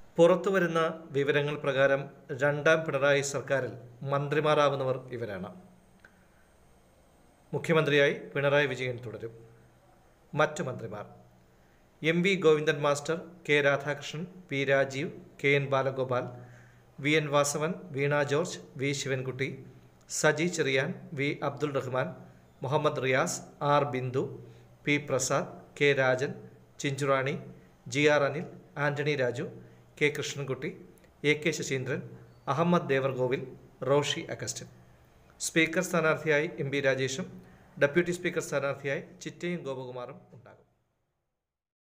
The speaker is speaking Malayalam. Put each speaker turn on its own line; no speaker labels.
പുറത്തുവരുന്ന വിവരങ്ങൾ പ്രകാരം രണ്ടാം പിണറായി സർക്കാരിൽ മന്ത്രിമാരാവുന്നവർ ഇവരാണ് മുഖ്യമന്ത്രിയായി പിണറായി വിജയൻ തുടരും മറ്റു മന്ത്രിമാർ M V Govindan master K Radhakrishnan P Rajeev K N Balagopal V N Vasavan Veena George V Sivankutty Saji Cherian V Abdul Rahman Muhammad Riyas R Bindu P Prasad K Rajan Chinchurani G R Anil Antony Raju K Krishnankutty A K Saseendran Ahammed Devarkovil Roshy Augustine speaker സ്ഥാനാർത്ഥിയായി എം പി രാജേഷും ഡെപ്യൂട്ടി സ്പീക്കർ സ്ഥാനാർത്ഥിയായി ചിറ്റയും ഗോപകുമാറും ഉണ്ടാകും